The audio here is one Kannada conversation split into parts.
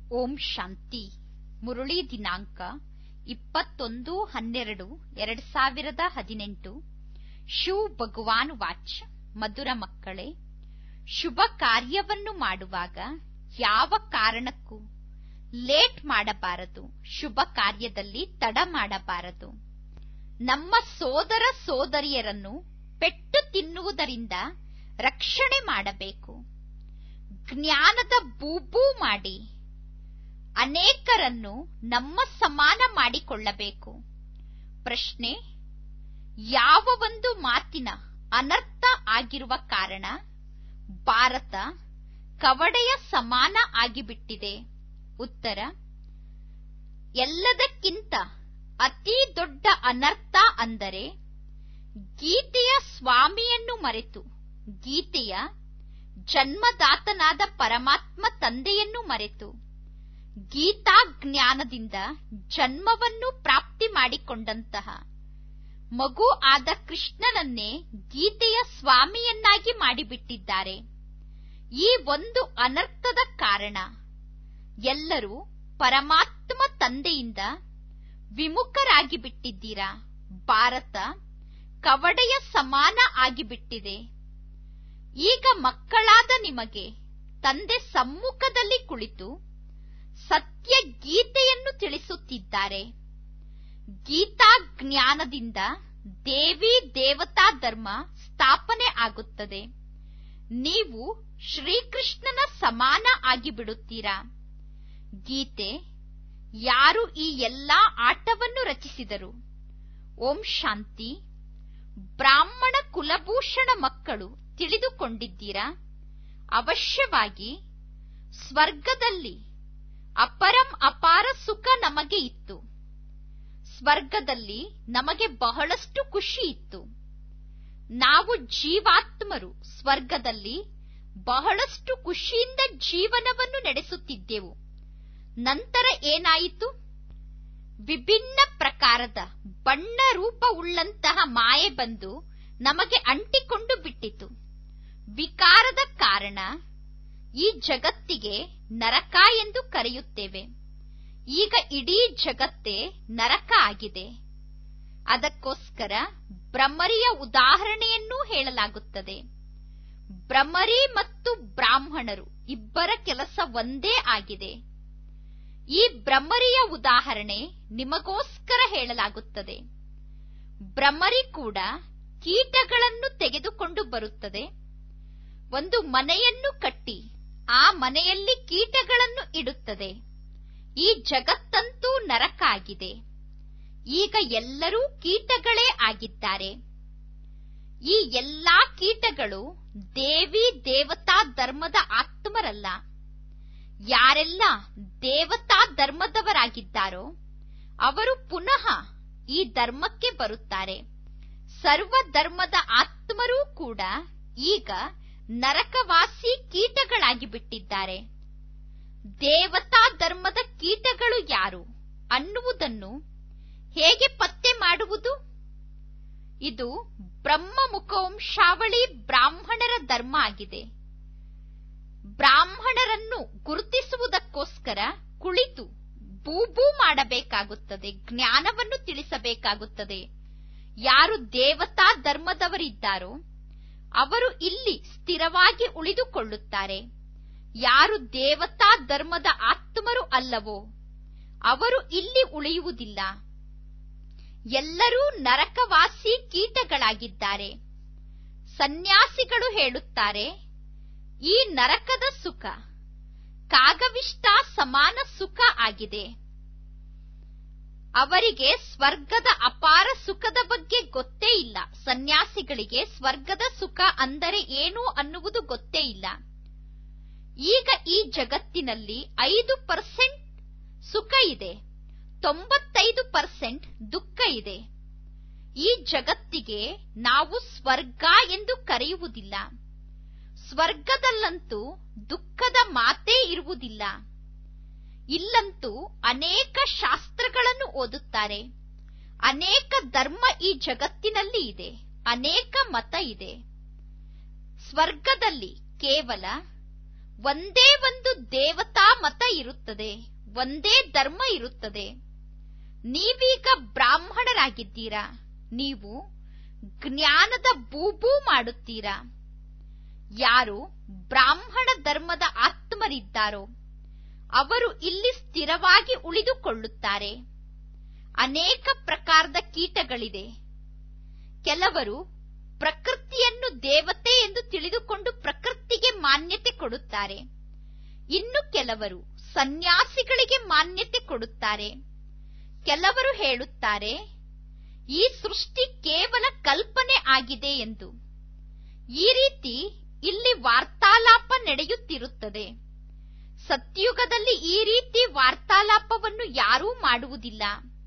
ಓಂ ಶಾಂತಿ ಮುರಳಿ ದಿನಾಂಕ ಇಪ್ಪತ್ತೊಂದು ಹನ್ನೆರಡು ಎರಡ್ ಸಾವಿರದ ಹದಿನೆಂಟು ಶಿವ್ ಭಗವಾನ್ ವಾಚ್ ಮಧುರ ಮಕ್ಕಳೇ ಶುಭ ಕಾರ್ಯವನ್ನು ಮಾಡುವಾಗ ಯಾವ ಕಾರಣಕ್ಕೂ ಲೇಟ್ ಮಾಡಬಾರದು ಶುಭ ಕಾರ್ಯದಲ್ಲಿ ತಡ ಮಾಡಬಾರದು ನಮ್ಮ ಸೋದರ ಸೋದರಿಯರನ್ನು ಪೆಟ್ಟು ತಿನ್ನುವುದರಿಂದ ರಕ್ಷಣೆ ಮಾಡಬೇಕು ಜ್ಞಾನದ ಬೂಬೂ ಮಾಡಿ ಅನೇಕರನ್ನು ನಮ್ಮ ಸಮಾನ ಮಾಡಿಕೊಳ್ಳಬೇಕು ಪ್ರಶ್ನೆ ಯಾವ ಒಂದು ಮಾತಿನ ಅನರ್ಥ ಆಗಿರುವ ಕಾರಣ ಭಾರತ ಕವಡೆಯ ಸಮಾನ ಆಗಿಬಿಟ್ಟಿದೆ ಉತ್ತರ ಎಲ್ಲದಕ್ಕಿಂತ ಅತಿ ದೊಡ್ಡ ಅನರ್ಥ ಅಂದರೆ ಗೀತೆಯ ಸ್ವಾಮಿಯನ್ನು ಮರೆತು ಗೀತೆಯ ಜನ್ಮದಾತನಾದ ಪರಮಾತ್ಮ ತಂದೆಯನ್ನು ಮರೆತು ಗೀತಾ ಜ್ಞಾನದಿಂದ ಜನ್ಮವನ್ನು ಪ್ರಾಪ್ತಿ ಮಾಡಿಕೊಂಡಂತಹ ಮಗು ಆದ ಕೃಷ್ಣನನ್ನೇ ಗೀತೆಯ ಸ್ವಾಮಿಯನ್ನಾಗಿ ಮಾಡಿಬಿಟ್ಟಿದ್ದಾರೆ ಈ ಒಂದು ಅನರ್ಥದ ಕಾರಣ ಎಲ್ಲರೂ ಪರಮಾತ್ಮ ತಂದೆಯಿಂದ ವಿಮುಖರಾಗಿ ಬಿಟ್ಟಿದ್ದೀರಾ ಭಾರತ ಕವಡೆಯ ಸಮಾನ ಆಗಿಬಿಟ್ಟಿದೆ ಈಗ ಮಕ್ಕಳಾದ ನಿಮಗೆ ತಂದೆ ಸಮ್ಮುಖದಲ್ಲಿ ಕುಳಿತು ಸತ್ಯ ಗೀತೆಯನ್ನು ತಿಳಿಸುತ್ತಿದ್ದಾರೆ ಗೀತಾ ಜ್ಞಾನದಿಂದ ದೇವಿ ದೇವತಾ ಧರ್ಮ ಸ್ಥಾಪನೆ ಆಗುತ್ತದೆ ನೀವು ಶ್ರೀಕೃಷ್ಣನ ಸಮಾನ ಆಗಿಬಿಡುತ್ತೀರಾ ಗೀತೆ ಯಾರು ಈ ಎಲ್ಲಾ ಆಟವನ್ನು ರಚಿಸಿದರು ಓಂ ಶಾಂತಿ ಬ್ರಾಹ್ಮಣ ಕುಲಭೂಷಣ ಮಕ್ಕಳು ತಿಳಿದುಕೊಂಡಿದ್ದೀರಾ ಅವಶ್ಯವಾಗಿ ಸ್ವರ್ಗದಲ್ಲಿ ಅಪರಂ ಅಪಾರ ಸುಖ ನಮಗೆ ಇತ್ತು ಸ್ವರ್ಗದಲ್ಲಿ ನಮಗೆ ಬಹಳಷ್ಟು ಖುಷಿ ಇತ್ತು ನಾವು ಜೀವಾತ್ಮರು ಸ್ವರ್ಗದಲ್ಲಿ ಬಹಳಷ್ಟು ಖುಷಿಯಿಂದ ಜೀವನವನ್ನು ನಡೆಸುತ್ತಿದ್ದೆವು ನಂತರ ಏನಾಯಿತು ವಿಭಿನ್ನ ಪ್ರಕಾರದ ಬಣ್ಣ ರೂಪವುಳ್ಳಂತಹ ಮಾಯೆ ಬಂದು ನಮಗೆ ಅಂಟಿಕೊಂಡು ಬಿಟ್ಟಿತು ವಿಕಾರದ ಕಾರಣ ಈ ಜಗತ್ತಿಗೆ ನರಕ ಎಂದು ಕರೆಯುತ್ತೇವೆ ಈಗ ಇಡೀ ಜಗತ್ತೇ ನರಕ ಆಗಿದೆ ಅದಕ್ಕೋಸ್ಕರ ಬ್ರಹ್ಮರಿಯ ಉದಾಹರಣೆಯನ್ನೂ ಹೇಳಲಾಗುತ್ತದೆ ಬ್ರಹ್ಮರಿ ಮತ್ತು ಬ್ರಾಹ್ಮಣರು ಇಬ್ಬರ ಕೆಲಸ ಒಂದೇ ಆಗಿದೆ ಈ ಬ್ರಹ್ಮರಿಯ ಉದಾಹರಣೆ ನಿಮಗೋಸ್ಕರ ಹೇಳಲಾಗುತ್ತದೆ ಬ್ರಹ್ಮರಿ ಕೂಡ ಕೀಟಗಳನ್ನು ತೆಗೆದುಕೊಂಡು ಬರುತ್ತದೆ ಒಂದು ಮನೆಯನ್ನು ಕಟ್ಟಿ ಆ ಮನೆಯಲ್ಲಿ ಕೀಟಗಳನ್ನು ಇಡುತ್ತದೆ ಈ ಜಗತ್ತಂತೂ ನರಕ ಆಗಿದೆ ಈಗ ಎಲ್ಲರೂ ಕೀಟಗಳೇ ಆಗಿದ್ದಾರೆ ಈ ಎಲ್ಲಾ ಕೀಟಗಳು ದೇವಿ ದೇವತಾ ಧರ್ಮದ ಆತ್ಮರಲ್ಲ ಯಾರೆಲ್ಲ ದೇವತಾ ಧರ್ಮದವರಾಗಿದ್ದಾರೋ ಅವರು ಪುನಃ ಈ ಧರ್ಮಕ್ಕೆ ಬರುತ್ತಾರೆ ಸರ್ವ ಧರ್ಮದ ಆತ್ಮರೂ ಕೂಡ ಈಗ ನರಕವಾಸಿ ಕೀಟಗಳಾಗಿ ಬಿಟ್ಟಿದ್ದಾರೆ ದೇವತಾ ಧರ್ಮದ ಕೀಟಗಳು ಯಾರು ಅನ್ನುವುದನ್ನು ಹೇಗೆ ಪತ್ತೆ ಮಾಡುವುದು ಇದು ಬ್ರಹ್ಮ ಮುಖವಂಶಾವಳಿ ಬ್ರಾಹ್ಮಣರ ಧರ್ಮ ಆಗಿದೆ ಬ್ರಾಹ್ಮಣರನ್ನು ಗುರುತಿಸುವುದಕ್ಕೋಸ್ಕರ ಕುಳಿತು ಬೂಬೂ ಮಾಡಬೇಕಾಗುತ್ತದೆ ಜ್ಞಾನವನ್ನು ತಿಳಿಸಬೇಕಾಗುತ್ತದೆ ಯಾರು ದೇವತಾ ಧರ್ಮದವರಿದ್ದಾರೋ ಅವರು ಇಲ್ಲಿ ಸ್ಥಿರವಾಗಿ ಉಳಿದುಕೊಳ್ಳುತ್ತಾರೆ ಯಾರು ದೇವತಾ ಧರ್ಮದ ಆತ್ಮರು ಅಲ್ಲವೋ ಅವರು ಇಲ್ಲಿ ಉಳಿಯುವುದಿಲ್ಲ ಎಲ್ಲರೂ ನರಕವಾಸಿ ಕೀಟಗಳಾಗಿದ್ದಾರೆ ಸನ್ಯಾಸಿಗಳು ಹೇಳುತ್ತಾರೆ ಈ ನರಕದ ಸುಖ ಕಾಗವಿಷ್ಟ ಸಮಾನ ಸುಖ ಆಗಿದೆ ಅವರಿಗೆ ಸ್ವರ್ಗದ ಅಪಾರ ಸುಖದ ಬಗ್ಗೆ ಗೊತ್ತೇ ಇಲ್ಲ ಸನ್ಯಾಸಿಗಳಿಗೆ ಸ್ವರ್ಗದ ಸುಖ ಅಂದರೆ ಏನು ಅನ್ನುವುದು ಗೊತ್ತೇ ಇಲ್ಲ ಈಗ ಈ ಜಗತ್ತಿನಲ್ಲಿ ಐದು ಪರ್ಸೆಂಟ್ ಸುಖ ಇದೆ ತೊಂಬತ್ತೈದು ಪರ್ಸೆಂಟ್ ದುಃಖ ಇದೆ ಈ ಜಗತ್ತಿಗೆ ನಾವು ಸ್ವರ್ಗ ಎಂದು ಕರೆಯುವುದಿಲ್ಲ ಸ್ವರ್ಗದಲ್ಲಂತೂ ದುಃಖದ ಮಾತೇ ಇರುವುದಿಲ್ಲ ಇಲ್ಲಂತೂ ಅನೇಕ ಶಾಸ್ತ್ರಗಳನ್ನು ಓದುತ್ತಾರೆ ಅನೇಕ ಧರ್ಮ ಈ ಜಗತ್ತಿನಲ್ಲಿ ಇದೆ ಅನೇಕ ಮತ ಇದೆ ಸ್ವರ್ಗದಲ್ಲಿ ಕೇವಲ ಒಂದೇ ಒಂದು ದೇವತಾ ಮತ ಇರುತ್ತದೆ ಒಂದೇ ಧರ್ಮ ಇರುತ್ತದೆ ನೀವೀಗ ಬ್ರಾಹ್ಮಣರಾಗಿದ್ದೀರಾ ನೀವು ಜ್ಞಾನದ ಬೂಬೂ ಮಾಡುತ್ತೀರಾ ಯಾರು ಬ್ರಾಹ್ಮಣ ಧರ್ಮದ ಆತ್ಮರಿದ್ದಾರೋ ಅವರು ಇಲ್ಲಿ ಸ್ಥಿರವಾಗಿ ಉಳಿದುಕೊಳ್ಳುತ್ತಾರೆ ಅನೇಕ ಪ್ರಕಾರದ ಕೀಟಗಳಿದೆ ಕೆಲವರು ಪ್ರಕೃತಿಯನ್ನು ದೇವತೆ ಎಂದು ತಿಳಿದುಕೊಂಡು ಪ್ರಕೃತಿಗೆ ಮಾನ್ಯತೆ ಕೊಡುತ್ತಾರೆ ಇನ್ನು ಕೆಲವರು ಸನ್ಯಾಸಿಗಳಿಗೆ ಮಾನ್ಯತೆ ಕೊಡುತ್ತಾರೆ ಕೆಲವರು ಹೇಳುತ್ತಾರೆ ಈ ಸೃಷ್ಟಿ ಕೇವಲ ಕಲ್ಪನೆ ಆಗಿದೆ ಎಂದು ಈ ರೀತಿ ಇಲ್ಲಿ ವಾರ್ತಾಲಾಪ ನಡೆಯುತ್ತಿರುತ್ತದೆ ಸತ್ಯುಗದಲ್ಲಿ ಈ ರೀತಿ ವಾರ್ತಾಲಾಪವನ್ನು ಯಾರೂ ಮಾಡುವುದಿಲ್ಲ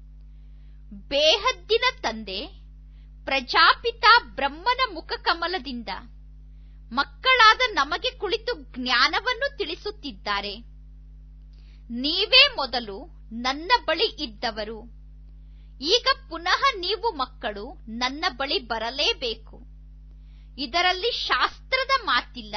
ಬೇಹದ್ದಿನ ತಂದೆ ಪ್ರಜಾಪಿತ ಬ್ರಹ್ಮನ ಮುಖಕಮಲದಿಂದ ಮಕ್ಕಳಾದ ನಮಗೆ ಕುಳಿತು ಜ್ಞಾನವನ್ನು ತಿಳಿಸುತ್ತಿದ್ದಾರೆ ನೀವೇ ಮೊದಲು ನನ್ನ ಬಳಿ ಇದ್ದವರು ಈಗ ಪುನಃ ನೀವು ಮಕ್ಕಳು ನನ್ನ ಬಳಿ ಬರಲೇಬೇಕು ಇದರಲ್ಲಿ ಶಾಸ್ತ್ರದ ಮಾತಿಲ್ಲ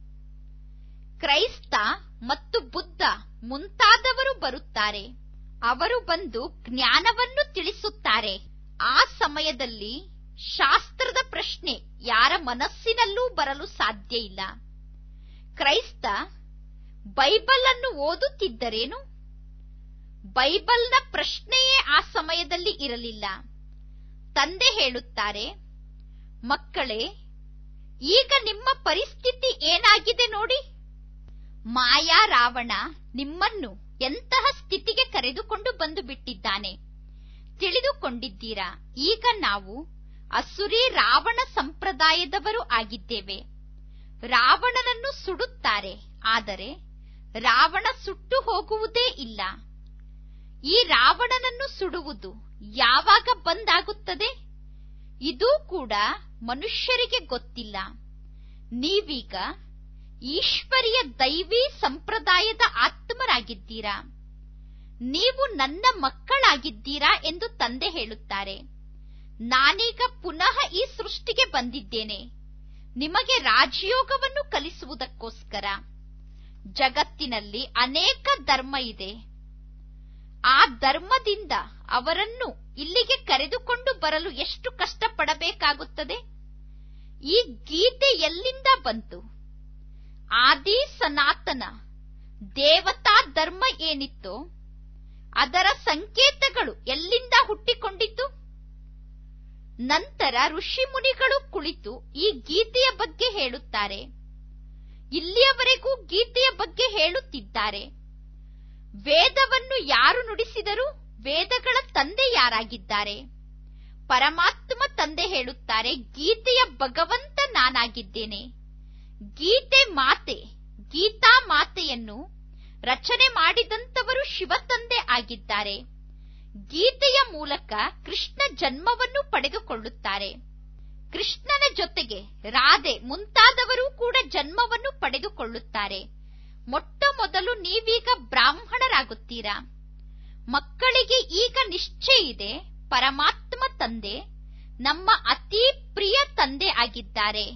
ಕ್ರೈಸ್ತ ಮತ್ತು ಬುದ್ಧ ಮುಂತಾದವರು ಬರುತ್ತಾರೆ ಅವರು ಬಂದು ಜ್ಞಾನವನ್ನು ತಿಳಿಸುತ್ತಾರೆ ಆ ಸಮಯದಲ್ಲಿ ಶಾಸ್ತ್ರದ ಪ್ರಶ್ನೆ ಯಾರ ಮನಸ್ಸಿನಲ್ಲೂ ಬರಲು ಸಾಧ್ಯ ಇಲ್ಲ ಕ್ರೈಸ್ತ ಬೈಬಲ್ ಅನ್ನು ಓದುತ್ತಿದ್ದರೇನು ಬೈಬಲ್ನ ಪ್ರಶ್ನೆಯೇ ಆ ಸಮಯದಲ್ಲಿ ಇರಲಿಲ್ಲ ತಂದೆ ಹೇಳುತ್ತಾರೆ ಮಕ್ಕಳೇ ಈಗ ನಿಮ್ಮ ಪರಿಸ್ಥಿತಿ ಏನಾಗಿದೆ ನೋಡಿ ಮಾಯಾ ರಾವಣ ನಿಮ್ಮನ್ನು ಎಂತಹ ಸ್ಥಿತಿಗೆ ಕರೆದುಕೊಂಡು ಬಂದು ಬಿಟ್ಟಿದ್ದಾನೆ ತಿಳಿದುಕೊಂಡಿದ್ದೀರಾ ಈಗ ನಾವು ಅಸುರಿ ರಾವಣ ಸಂಪ್ರದಾಯದವರು ಆಗಿದ್ದೇವೆ ರಾವಣನನ್ನು ಸುಡುತ್ತಾರೆ ಆದರೆ ರಾವಣ ಸುಟ್ಟು ಹೋಗುವುದೇ ಇಲ್ಲ ಈ ರಾವಣನನ್ನು ಸುಡುವುದು ಯಾವಾಗ ಬಂದಾಗುತ್ತದೆ ಇದೂ ಕೂಡ ಮನುಷ್ಯರಿಗೆ ಗೊತ್ತಿಲ್ಲ ನೀವೀಗ ಈಶ್ವರಿಯ ದೈವಿ ಸಂಪ್ರದಾಯದ ಆತ್ಮರಾಗಿದ್ದೀರಾ ನೀವು ನನ್ನ ಮಕ್ಕಳಾಗಿದ್ದೀರಾ ಎಂದು ತಂದೆ ಹೇಳುತ್ತಾರೆ ನಾನೀಗ ಪುನಃ ಈ ಸೃಷ್ಟಿಗೆ ಬಂದಿದ್ದೇನೆ ನಿಮಗೆ ರಾಜಯೋಗವನ್ನು ಕಲಿಸುವುದಕ್ಕೋಸ್ಕರ ಜಗತ್ತಿನಲ್ಲಿ ಅನೇಕ ಧರ್ಮ ಇದೆ ಆ ಧರ್ಮದಿಂದ ಅವರನ್ನು ಇಲ್ಲಿಗೆ ಕರೆದುಕೊಂಡು ಬರಲು ಎಷ್ಟು ಕಷ್ಟಪಡಬೇಕಾಗುತ್ತದೆ ಈ ಗೀತೆ ಎಲ್ಲಿಂದ ಬಂತು ಆದಿ ಸನಾತನ ದೇವತಾ ಧರ್ಮ ಏನಿತ್ತೋ ಅದರ ಸಂಕೇತಗಳು ಎಲ್ಲಿಂದ ಹುಟ್ಟಿಕೊಂಡಿತು ನಂತರ ಋಷಿ ಮುನಿಗಳು ಕುಳಿತು ಈ ಗೀತೆಯ ಬಗ್ಗೆ ಹೇಳುತ್ತಾರೆ ಇಲ್ಲಿಯವರೆಗೂ ಗೀತೆಯ ಬಗ್ಗೆ ಹೇಳುತ್ತಿದ್ದಾರೆ ವೇದವನ್ನು ಯಾರು ನುಡಿಸಿದರು ವೇದಗಳ ತಂದೆ ಯಾರಾಗಿದ್ದಾರೆ ಪರಮಾತ್ಮ ತಂದೆ ಹೇಳುತ್ತಾರೆ ಗೀತೆಯ ಭಗವಂತ ನಾನಾಗಿದ್ದೇನೆ ಗೀತೆ ಮಾತೆ ಗೀತಾ ಮಾತೆಯನ್ನು ರಚನೆ ಮಾಡಿದಂತವರು ಶಿವತಂದೆ ಆಗಿದ್ದಾರೆ ಗೀತೆಯ ಮೂಲಕ ಕೃಷ್ಣ ಜನ್ಮವನ್ನು ಪಡೆದುಕೊಳ್ಳುತ್ತಾರೆ ಕೃಷ್ಣನ ಜೊತೆಗೆ ರಾಧೆ ಮುಂತಾದವರು ಕೂಡ ಜನ್ಮವನ್ನು ಪಡೆದುಕೊಳ್ಳುತ್ತಾರೆ ಮೊಟ್ಟ ಮೊದಲು ನೀವೀಗ ಬ್ರಾಹ್ಮಣರಾಗುತ್ತೀರಾ ಮಕ್ಕಳಿಗೆ ಈಗ ನಿಶ್ಚಯ ಇದೆ ಪರಮಾತ್ಮ ತಂದೆ ನಮ್ಮ ಅತಿ ಪ್ರಿಯ ತಂದೆ ಆಗಿದ್ದಾರೆ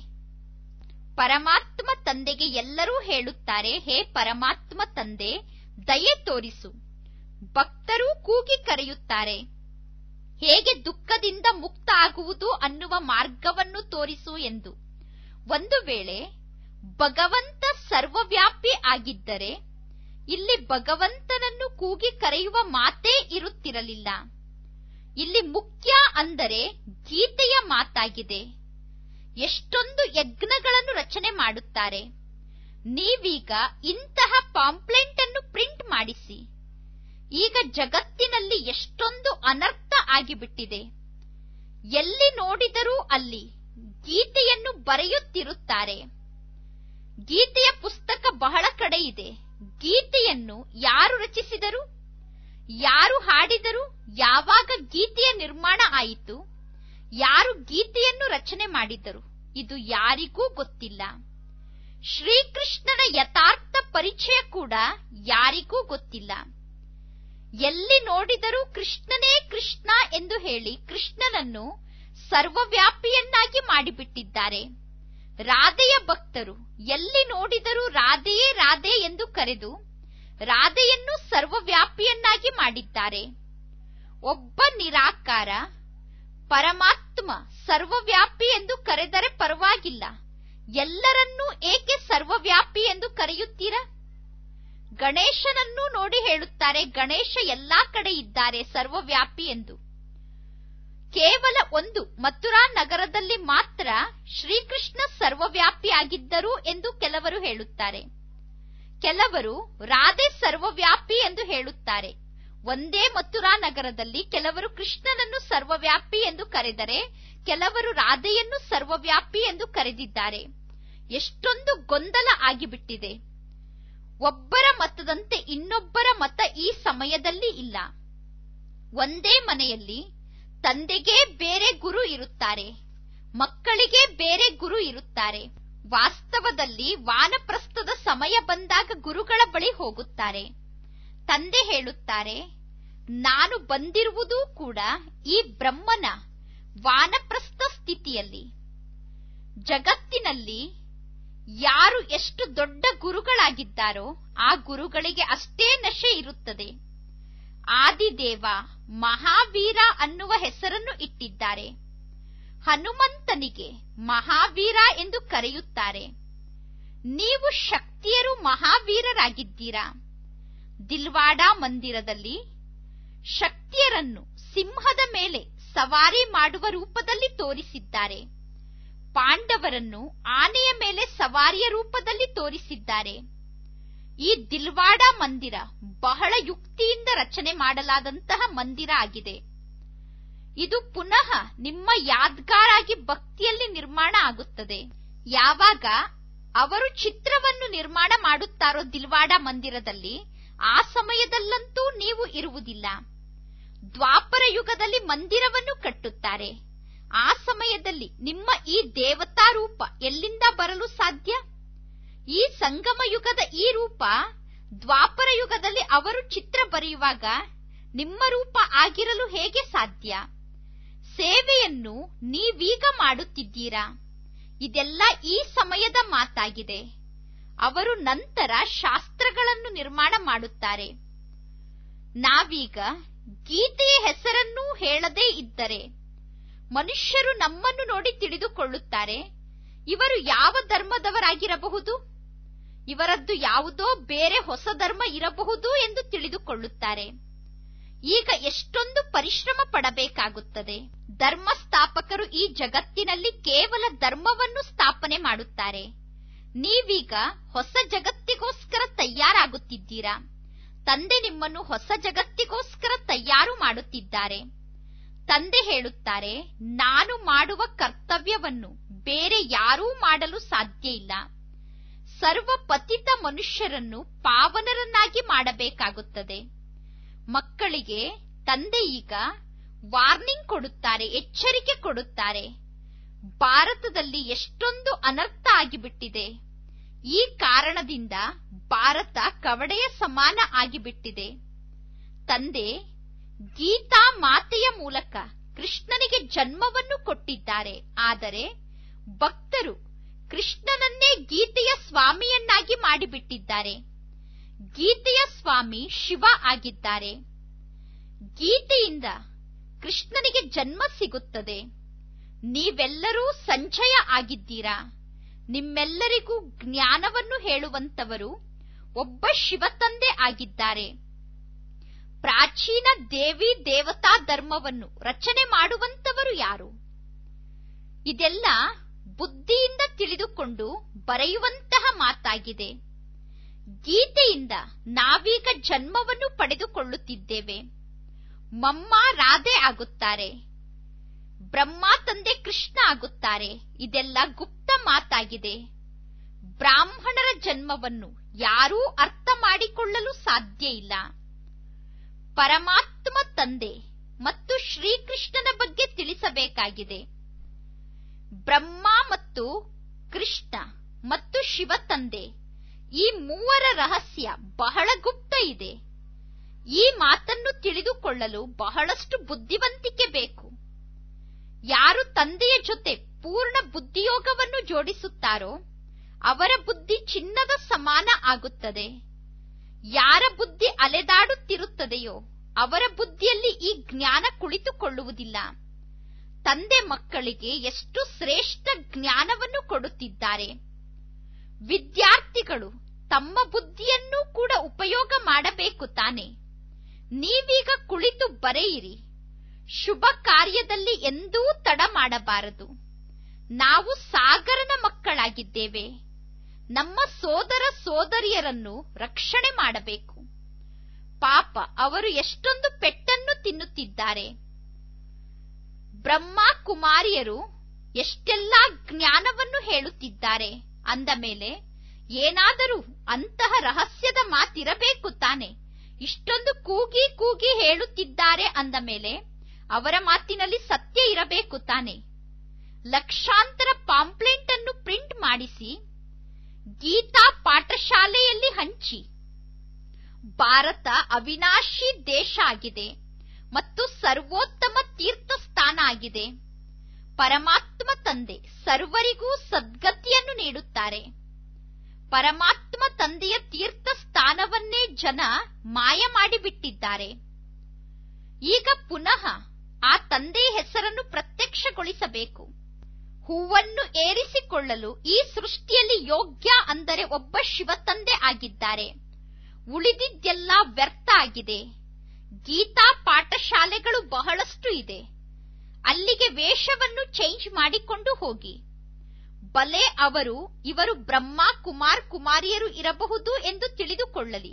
ಪರಮಾತ್ಮ ತಂದೆಗೆ ಎಲ್ಲರೂ ಹೇಳುತ್ತಾರೆ ಹೇ ಪರಮಾತ್ಮ ತಂದೆ ದಯೆ ತೋರಿಸು ಭಕ್ತರೂ ಕೂಗಿ ಕರೆಯುತ್ತಾರೆ ಹೇಗೆ ದುಃಖದಿಂದ ಮುಕ್ತ ಆಗುವುದು ಅನ್ನುವ ಮಾರ್ಗವನ್ನು ತೋರಿಸು ಎಂದು ಒಂದು ವೇಳೆ ಭಗವಂತ ಸರ್ವವ್ಯಾಪಿ ಆಗಿದ್ದರೆ ಇಲ್ಲಿ ಭಗವಂತನನ್ನು ಕೂಗಿ ಕರೆಯುವ ಮಾತೇ ಇರುತ್ತಿರಲಿಲ್ಲ ಇಲ್ಲಿ ಮುಖ್ಯ ಅಂದರೆ ಗೀತೆಯ ಮಾತಾಗಿದೆ ಎಷ್ಟೊಂದು ಯಜ್ಞಗಳನ್ನು ರಚನೆ ಮಾಡುತ್ತಾರೆ ನೀವೀಗ ಇಂತಹ ಪಾಂಪ್ಲೆಂಟ್ ಅನ್ನು ಪ್ರಿಂಟ್ ಮಾಡಿಸಿ ಈಗ ಜಗತ್ತಿನಲ್ಲಿ ಎಷ್ಟೊಂದು ಅನರ್ಥ ಆಗಿಬಿಟ್ಟಿದೆ ಎಲ್ಲಿ ನೋಡಿದರೂ ಅಲ್ಲಿ ಗೀತೆಯನ್ನು ಬರೆಯುತ್ತಿರುತ್ತಾರೆ ಗೀತೆಯ ಪುಸ್ತಕ ಬಹಳ ಕಡೆ ಇದೆ ಗೀತೆಯನ್ನು ಯಾರು ರಚಿಸಿದರು ಯಾರು ಹಾಡಿದರು ಯಾವಾಗ ಗೀತೆಯ ನಿರ್ಮಾಣ ಆಯಿತು ಯಾರು ಗೀತೆಯನ್ನು ರಚನೆ ಮಾಡಿದರು ಇದು ಯಾರಿಗೂ ಗೊತ್ತಿಲ್ಲ ಶ್ರೀಕೃಷ್ಣನ ಯಥಾರ್ಥ ಪರಿಚಯ ಕೂಡ ಯಾರಿಗೂ ಗೊತ್ತಿಲ್ಲ ಎಲ್ಲಿ ನೋಡಿದರೂ ಕೃಷ್ಣನೇ ಕೃಷ್ಣ ಎಂದು ಹೇಳಿ ಕೃಷ್ಣನನ್ನು ಸರ್ವವ್ಯಾಪಿಯನ್ನಾಗಿ ಮಾಡಿಬಿಟ್ಟಿದ್ದಾರೆ ರಾಧೆಯ ಭಕ್ತರು ಎಲ್ಲಿ ನೋಡಿದರೂ ರಾಧೆಯೇ ರಾಧೆ ಎಂದು ಕರೆದು ರಾಧೆಯನ್ನು ಸರ್ವವ್ಯಾಪಿಯನ್ನಾಗಿ ಮಾಡಿದ್ದಾರೆ ಒಬ್ಬ ನಿರಾಕಾರ ಪರಮಾತ್ಮ ಸರ್ವವ್ಯಾಪಿ ಎಂದು ಕರೆದರೆ ಪರವಾಗಿಲ್ಲ ಎಲ್ಲರನ್ನೂ ಏಕೆ ಸರ್ವವ್ಯಾಪಿ ಎಂದು ಕರೆಯುತ್ತೀರಾ ಗಣೇಶನನ್ನೂ ನೋಡಿ ಹೇಳುತ್ತಾರೆ ಗಣೇಶ ಎಲ್ಲಾ ಕಡೆ ಇದ್ದಾರೆ ಸರ್ವವ್ಯಾಪಿ ಎಂದು ಕೇವಲ ಒಂದು ಮಥುರಾ ನಗರದಲ್ಲಿ ಮಾತ್ರ ಶ್ರೀಕೃಷ್ಣ ಸರ್ವವ್ಯಾಪಿಯಾಗಿದ್ದರು ಎಂದು ಕೆಲವರು ಹೇಳುತ್ತಾರೆ ಕೆಲವರು ರಾಧೆ ಸರ್ವವ್ಯಾಪಿ ಎಂದು ಹೇಳುತ್ತಾರೆ ಒಂದೇ ಮಥುರಾ ನಗರದಲ್ಲಿ ಕೆಲವರು ಕೃಷ್ಣನನ್ನು ಸರ್ವವ್ಯಾಪಿ ಎಂದು ಕರೆದರೆ ಕೆಲವರು ರಾಧೆಯನ್ನು ಸರ್ವವ್ಯಾಪಿ ಎಂದು ಕರೆದಿದ್ದಾರೆ ಎಷ್ಟೊಂದು ಗೊಂದಲ ಆಗಿಬಿಟ್ಟಿದೆ ಒಬ್ಬರ ಮತದಂತೆ ಇನ್ನೊಬ್ಬರ ಮತ ಈ ಸಮಯದಲ್ಲಿ ಇಲ್ಲ ಒಂದೇ ಮನೆಯಲ್ಲಿ ತಂದೆಗೆ ಬೇರೆ ಗುರು ಇರುತ್ತಾರೆ ಮಕ್ಕಳಿಗೆ ಬೇರೆ ಗುರು ಇರುತ್ತಾರೆ ವಾಸ್ತವದಲ್ಲಿ ವಾನಪ್ರಸ್ಥದ ಸಮಯ ಬಂದಾಗ ಗುರುಗಳ ಬಳಿ ಹೋಗುತ್ತಾರೆ ತಂದೆ ಹೇಳುತ್ತಾರೆ ನಾನು ಬಂದಿರುವುದೂ ಕೂಡ ಈ ಬ್ರಹ್ಮನ ವಾನಪ್ರಸ್ಥ ಸ್ಥಿತಿಯಲ್ಲಿ ಜಗತ್ತಿನಲ್ಲಿ ಯಾರು ಎಷ್ಟು ದೊಡ್ಡ ಗುರುಗಳಾಗಿದ್ದಾರೋ ಆ ಗುರುಗಳಿಗೆ ಅಷ್ಟೇ ನಶೆ ಇರುತ್ತದೆ ಆದಿದೇವ ಮಹಾವೀರ ಅನ್ನುವ ಹೆಸರನ್ನು ಇಟ್ಟಿದ್ದಾರೆ ಹನುಮಂತನಿಗೆ ಮಹಾವೀರ ಎಂದು ಕರೆಯುತ್ತಾರೆ ನೀವು ಶಕ್ತಿಯರು ಮಹಾವೀರರಾಗಿದ್ದೀರಾ ದಿಲ್ವಾಡ ಮಂದಿರದಲ್ಲಿ ಶಕ್ತಿಯರನ್ನು ಸಿಂಹದ ಮೇಲೆ ಸವಾರಿ ಮಾಡುವ ರೂಪದಲ್ಲಿ ತೋರಿಸಿದ್ದಾರೆ ಪಾಂಡವರನ್ನು ಆನೆಯ ಮೇಲೆ ಸವಾರಿಯ ರೂಪದಲ್ಲಿ ತೋರಿಸಿದ್ದಾರೆ ಈ ದಿಲ್ವಾಡ ಮಂದಿರ ಬಹಳ ಯುಕ್ತಿಯಿಂದ ರಚನೆ ಮಾಡಲಾದಂತಹ ಮಂದಿರ ಆಗಿದೆ ಇದು ಪುನಃ ನಿಮ್ಮ ಯಾದ್ಗಾರ್ ಆಗಿ ಭಕ್ತಿಯಲ್ಲಿ ನಿರ್ಮಾಣ ಆಗುತ್ತದೆ ಯಾವಾಗ ಅವರು ಚಿತ್ರವನ್ನು ನಿರ್ಮಾಣ ಮಾಡುತ್ತಾರೋ ದಿಲ್ವಾಡ ಮಂದಿರದಲ್ಲಿ ಆ ಸಮಯದಲ್ಲಂತೂ ನೀವು ಇರುವುದಿಲ್ಲ ದ್ವಾಪರ ಯುಗದಲ್ಲಿ ಮಂದಿರವನ್ನು ಕಟ್ಟುತ್ತಾರೆ ಆ ಸಮಯದಲ್ಲಿ ನಿಮ್ಮ ಈ ದೇವತಾ ರೂಪ ಎಲ್ಲಿಂದ ಬರಲು ಸಾಧ್ಯ ಈ ಸಂಗಮ ಯುಗದ ಈ ರೂಪ ದ್ವಾಪರ ಯುಗದಲ್ಲಿ ಅವರು ಚಿತ್ರ ಬರೆಯುವಾಗ ನಿಮ್ಮ ರೂಪ ಆಗಿರಲು ಹೇಗೆ ಸಾಧ್ಯ ಸೇವೆಯನ್ನು ನೀವೀಗ ಮಾಡುತ್ತಿದ್ದೀರಾ ಇದೆಲ್ಲ ಈ ಸಮಯದ ಮಾತಾಗಿದೆ ಅವರು ನಂತರ ಶಾಸ್ತ್ರಗಳನ್ನು ನಿರ್ಮಾಣ ಮಾಡುತ್ತಾರೆ ನಾವೀಗ ಗೀತೆಯ ಹೆಸರನ್ನೂ ಹೇಳದೇ ಇದ್ದರೆ ಮನುಷ್ಯರು ನಮ್ಮನ್ನು ನೋಡಿ ತಿಳಿದುಕೊಳ್ಳುತ್ತಾರೆ ಇವರು ಯಾವ ಧರ್ಮದವರಾಗಿರಬಹುದು ಇವರದ್ದು ಯಾವುದೋ ಬೇರೆ ಹೊಸ ಧರ್ಮ ಇರಬಹುದು ಎಂದು ತಿಳಿದುಕೊಳ್ಳುತ್ತಾರೆ ಈಗ ಎಷ್ಟೊಂದು ಪರಿಶ್ರಮ ಪಡಬೇಕಾಗುತ್ತದೆ ಧರ್ಮ ಸ್ಥಾಪಕರು ಈ ಜಗತ್ತಿನಲ್ಲಿ ಕೇವಲ ಧರ್ಮವನ್ನು ಸ್ಥಾಪನೆ ಮಾಡುತ್ತಾರೆ ನೀವೀಗ ಹೊಸ ಜಗತ್ತಿಗೋಸ್ಕರ ತಯಾರಾಗುತ್ತಿದ್ದೀರಾ ತಂದೆ ನಿಮ್ಮನ್ನು ಹೊಸ ಜಗತ್ತಿಗೋಸ್ಕರ ತಯಾರು ಮಾಡುತ್ತಿದ್ದಾರೆ ತಂದೆ ಹೇಳುತ್ತಾರೆ ನಾನು ಮಾಡುವ ಕರ್ತವ್ಯವನ್ನು ಬೇರೆ ಯಾರೂ ಮಾಡಲು ಸಾಧ್ಯ ಇಲ್ಲ ಸರ್ವ ಪತಿತ ಮನುಷ್ಯರನ್ನು ಪಾವನರನ್ನಾಗಿ ಮಾಡಬೇಕಾಗುತ್ತದೆ ಮಕ್ಕಳಿಗೆ ತಂದೆ ಈಗ ವಾರ್ನಿಂಗ್ ಕೊಡುತ್ತಾರೆ ಎಚ್ಚರಿಕೆ ಕೊಡುತ್ತಾರೆ ಭಾರತದಲ್ಲಿ ಎಷ್ಟೊಂದು ಅನರ್ಥ ಆಗಿಬಿಟ್ಟಿದೆ ಈ ಕಾರಣದಿಂದ ಭಾರತ ಕವಡೆಯ ಸಮಾನ ಆಗಿಬಿಟ್ಟಿದೆ ತಂದೆ ಗೀತಾ ಮಾತೆಯ ಮೂಲಕ ಕೃಷ್ಣನಿಗೆ ಜನ್ಮವನ್ನು ಕೊಟ್ಟಿದ್ದಾರೆ ಆದರೆ ಭಕ್ತರು ಕೃಷ್ಣನನ್ನೇ ಗೀತೆಯ ಸ್ವಾಮಿಯನ್ನಾಗಿ ಮಾಡಿಬಿಟ್ಟಿದ್ದಾರೆ ಗೀತೆಯ ಸ್ವಾಮಿ ಶಿವ ಆಗಿದ್ದಾರೆ ಗೀತೆಯಿಂದ ಕೃಷ್ಣನಿಗೆ ಜನ್ಮ ಸಿಗುತ್ತದೆ ನೀವೆಲ್ಲರೂ ಸಂಚಯ ಆಗಿದ್ದೀರಾ ನಿಮ್ಮೆಲ್ಲರಿಗೂ ಜ್ಞಾನವನ್ನು ಹೇಳುವಂತವರು ಒಬ್ಬ ಶಿವತಂದೆ ಆಗಿದ್ದಾರೆ ಪ್ರಾಚೀನ ದೇವಿ ದೇವತಾ ಧರ್ಮವನ್ನು ರಚನೆ ಮಾಡುವಂತವರು ಯಾರು ಇದೆಲ್ಲ ಬುದ್ಧಿಯಿಂದ ತಿಳಿದುಕೊಂಡು ಬರೆಯುವಂತಹ ಮಾತಾಗಿದೆ ಗೀತೆಯಿಂದ ನಾವೀಗ ಜನ್ಮವನ್ನು ಪಡೆದುಕೊಳ್ಳುತ್ತಿದ್ದೇವೆ ಮಮ್ಮ ರಾಧೆ ಆಗುತ್ತಾರೆ ಬ್ರಹ್ಮ ತಂದೆ ಕೃಷ್ಣ ಆಗುತ್ತಾರೆ ಇದೆಲ್ಲ ಗುಪ್ತ ಮಾತಾಗಿದೆ ಬ್ರಾಹ್ಮಣರ ಜನ್ಮವನ್ನು ಯಾರೂ ಅರ್ಥ ಮಾಡಿಕೊಳ್ಳಲು ಸಾಧ್ಯ ಇಲ್ಲ ಪರಮಾತ್ಮ ತಂದೆ ಮತ್ತು ಶ್ರೀಕೃಷ್ಣನ ಬಗ್ಗೆ ತಿಳಿಸಬೇಕಾಗಿದೆ ಬ್ರಹ್ಮ ಮತ್ತು ಕೃಷ್ಣ ಮತ್ತು ಶಿವ ತಂದೆ ಈ ಮೂವರ ರಹಸ್ಯ ಬಹಳ ಗುಪ್ತ ಇದೆ ಈ ಮಾತನ್ನು ತಿಳಿದುಕೊಳ್ಳಲು ಬಹಳಷ್ಟು ಬುದ್ಧಿವಂತಿಕೆ ಬೇಕು ಯಾರು ತಂದೆಯ ಜೊತೆ ಪೂರ್ಣ ಬುದ್ಧಿಯೋಗವನ್ನು ಜೋಡಿಸುತ್ತಾರೋ ಅವರ ಬುದ್ಧಿ ಚಿನ್ನದ ಸಮಾನ ಆಗುತ್ತದೆ ಯಾರ ಬುದ್ಧಿ ಅಲೆದಾಡುತ್ತಿರುತ್ತದೆಯೋ ಅವರ ಬುದ್ಧಿಯಲ್ಲಿ ಈ ಜ್ಞಾನ ಕುಳಿತುಕೊಳ್ಳುವುದಿಲ್ಲ ತಂದೆ ಮಕ್ಕಳಿಗೆ ಎಷ್ಟು ಶ್ರೇಷ್ಠ ಜ್ಞಾನವನ್ನು ಕೊಡುತ್ತಿದ್ದಾರೆ ವಿದ್ಯಾರ್ಥಿಗಳು ತಮ್ಮ ಬುದ್ಧಿಯನ್ನೂ ಕೂಡ ಉಪಯೋಗ ಮಾಡಬೇಕು ತಾನೆ ನೀವೀಗ ಕುಳಿತು ಬರೆಯಿರಿ ಶುಭ ಕಾರ್ಯದಲ್ಲಿ ಎಂದೂ ತಡ ಮಾಡಬಾರದು ನಾವು ಸಾಗರನ ಮಕ್ಕಳಾಗಿದ್ದೇವೆ ನಮ್ಮ ಸೋದರ ಸೋದರಿಯರನ್ನು ರಕ್ಷಣೆ ಮಾಡಬೇಕು ಪಾಪ ಅವರು ಎಷ್ಟೊಂದು ಪೆಟ್ಟನ್ನು ತಿನ್ನುತ್ತಿದ್ದಾರೆ ಬ್ರಹ್ಮ ಕುಮಾರಿಯರು ಎಷ್ಟೆಲ್ಲಾ ಜ್ಞಾನವನ್ನು ಹೇಳುತ್ತಿದ್ದಾರೆ ಅಂದ ಮೇಲೆ ಏನಾದರೂ ಅಂತಹ ರಹಸ್ಯದ ಮಾತಿರಬೇಕು ತಾನೆ ಇಷ್ಟೊಂದು ಕೂಗಿ ಕೂಗಿ ಹೇಳುತ್ತಿದ್ದಾರೆ ಅಂದ ಮೇಲೆ ಅವರ ಮಾತಿನಲ್ಲಿ ಸತ್ಯ ಇರಬೇಕು ತಾನೆ ಲಕ್ಷಾಂತರ ಪಾಂಪ್ಲೆಂಟ್ ಅನ್ನು ಪ್ರಿಂಟ್ ಮಾಡಿಸಿ ಗೀತಾ ಪಾಠಶಾಲೆಯಲ್ಲಿ ಹಂಚಿ ಭಾರತ ಅವಿನಾಶಿ ದೇಶ ಆಗಿದೆ ಮತ್ತು ಸರ್ವೋತ್ತಮ ತೀರ್ಥ ಸ್ಥಾನ ಆಗಿದೆ ಪರಮಾತ್ಮ ತಂದೆ ಸರ್ವರಿಗೂ ಸದ್ಗತಿಯನ್ನು ನೀಡುತ್ತಾರೆ ಪರಮಾತ್ಮ ತಂದೆಯ ತೀರ್ಥ ಸ್ಥಾನವನ್ನೇ ಜನ ಮಾಯ ಮಾಡಿಬಿಟ್ಟಿದ್ದಾರೆ ಈಗ ಪುನಃ ಆ ತಂದೆಯ ಹೆಸರನ್ನು ಪ್ರತ್ಯಕ್ಷಗೊಳಿಸಬೇಕು ಹೂವನ್ನು ಏರಿಸಿಕೊಳ್ಳಲು ಈ ಸೃಷ್ಟಿಯಲ್ಲಿ ಯೋಗ್ಯ ಅಂದರೆ ಒಬ್ಬ ಶಿವತಂದೆ ಆಗಿದ್ದಾರೆ ಉಳಿದಿದ್ದೆಲ್ಲ ವ್ಯರ್ಥ ಆಗಿದೆ ಗೀತಾ ಪಾಠಶಾಲೆಗಳು ಬಹಳಷ್ಟು ಇದೆ ಅಲ್ಲಿಗೆ ವೇಷವನ್ನು ಚೇಂಜ್ ಮಾಡಿಕೊಂಡು ಹೋಗಿ ಬಲೆ ಅವರು ಇವರು ಬ್ರಹ್ಮ ಕುಮಾರ್ ಕುಮಾರಿಯರು ಇರಬಹುದು ಎಂದು ತಿಳಿದುಕೊಳ್ಳಲಿ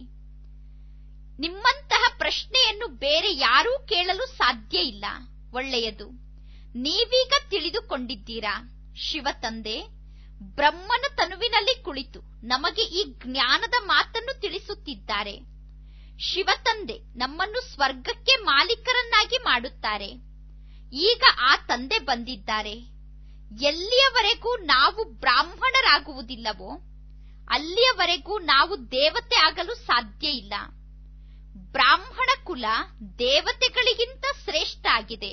ನಿಮ್ಮಂತಹ ಪ್ರಶ್ನೆಯನ್ನು ಬೇರೆ ಯಾರೂ ಕೇಳಲು ಸಾಧ್ಯ ಇಲ್ಲ ಒಳ್ಳೆಯದು ನೀವೀಗ ತಿಳಿದುಕೊಂಡಿದ್ದೀರಾ ಶಿವತಂದೆ ಬ್ರಹ್ಮನ ತನುವಿನಲ್ಲಿ ಕುಳಿತು ನಮಗೆ ಈ ಜ್ಞಾನದ ಮಾತನ್ನು ತಿಳಿಸುತ್ತಿದ್ದಾರೆ ಶಿವತಂದೆ ನಮ್ಮನ್ನು ಸ್ವರ್ಗಕ್ಕೆ ಮಾಲೀಕರನ್ನಾಗಿ ಮಾಡುತ್ತಾರೆ ಈಗ ಆ ತಂದೆ ಬಂದಿದ್ದಾರೆ ಎಲ್ಲಿಯವರೆಗೂ ನಾವು ಬ್ರಾಹ್ಮಣರಾಗುವುದಿಲ್ಲವೋ ಅಲ್ಲಿಯವರೆಗೂ ನಾವು ದೇವತೆ ಆಗಲು ಸಾಧ್ಯ ಇಲ್ಲ ಬ್ರಾಹ್ಮಣ ಕುಲ ದೇವತೆಗಳಿಗಿಂತ ಶ್ರೇಷ್ಠ ಆಗಿದೆ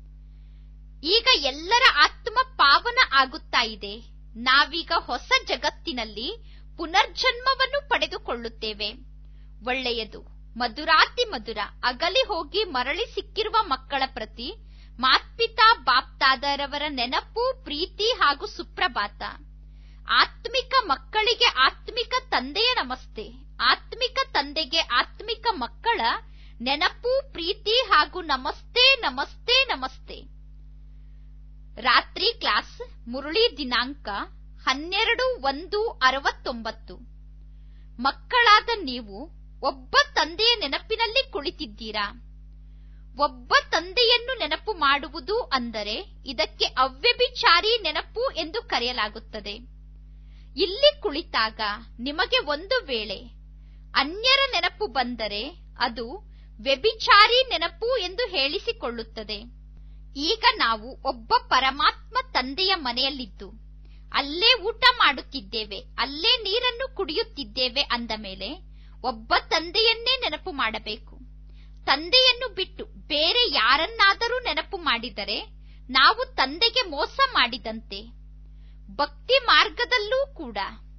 ಈಗ ಎಲ್ಲರ ಆತ್ಮ ಪಾವನ ಆಗುತ್ತಾ ಇದೆ ನಾವೀಗ ಹೊಸ ಜಗತ್ತಿನಲ್ಲಿ ಪುನರ್ಜನ್ಮವನ್ನು ಪಡೆದುಕೊಳ್ಳುತ್ತೇವೆ ಒಳ್ಳೆಯದು ಮಧುರಾತಿ ಮಧುರ ಅಗಲಿ ಹೋಗಿ ಮರಳಿ ಸಿಕ್ಕಿರುವ ಮಕ್ಕಳ ಪ್ರತಿ ಮಾತ್ಪಿತಾ ಬಾಪ್ತಾದರವರ ನೆನಪು ಪ್ರೀತಿ ಹಾಗೂ ಸುಪ್ರಭಾತ ಆತ್ಮಿಕ ಮಕ್ಕಳಿಗೆ ಆತ್ಮಿಕ ತಂದೆಯ ನಮಸ್ತೆ ಆತ್ಮಿಕ ತಂದೆಗೆ ಆತ್ಮಿಕ ಮಕ್ಕಳ ನೆನಪು ಪ್ರೀತಿ ಹಾಗೂ ನಮಸ್ತೆ ನಮಸ್ತೆ ನಮಸ್ತೆ ರಾತ್ರಿ ಕ್ಲಾಸ್ ಮುರಳಿ ದಿನಾಂಕ ಹನ್ನೆರಡು ಒಂದು ಅರವತ್ತೊಂಬತ್ತು ಮಕ್ಕಳಾದ ನೀವು ಒಬ್ಬ ತಂದೆಯ ನೆನಪಿನಲ್ಲಿ ಕುಳಿತಿದ್ದೀರಾ ಒಬ್ಬ ತಂದೆಯನ್ನು ನೆನಪು ಮಾಡುವುದು ಅಂದರೆ ಇದಕ್ಕೆ ಅವ್ಯಭಿಚಾರಿ ನೆನಪು ಎಂದು ಕರೆಯಲಾಗುತ್ತದೆ ಇಲ್ಲಿ ಕುಳಿತಾಗ ನಿಮಗೆ ಒಂದು ವೇಳೆ ಅನ್ಯರ ನೆನಪು ಬಂದರೆ ಅದು ವ್ಯಭಿಚಾರಿ ನೆನಪು ಎಂದು ಹೇಳಿಸಿಕೊಳ್ಳುತ್ತದೆ ಈಗ ನಾವು ಒಬ್ಬ ಪರಮಾತ್ಮ ತಂದೆಯ ಮನೆಯಲ್ಲಿದ್ದು ಅಲ್ಲೇ ಊಟ ಮಾಡುತ್ತಿದ್ದೇವೆ ಅಲ್ಲೇ ನೀರನ್ನು ಕುಡಿಯುತ್ತಿದ್ದೇವೆ ಅಂದ ಮೇಲೆ ಒಬ್ಬ ತಂದೆಯನ್ನೇ ನೆನಪು ಮಾಡಬೇಕು ತಂದೆಯನ್ನು ಬಿಟ್ಟು ಬೇರೆ ಯಾರನ್ನಾದರೂ ನೆನಪು ಮಾಡಿದರೆ ನಾವು ತಂದೆಗೆ ಮೋಸ ಮಾಡಿದಂತೆ ಭಕ್ತಿ ಮಾರ್ಗದಲ್ಲೂ ಕೂಡ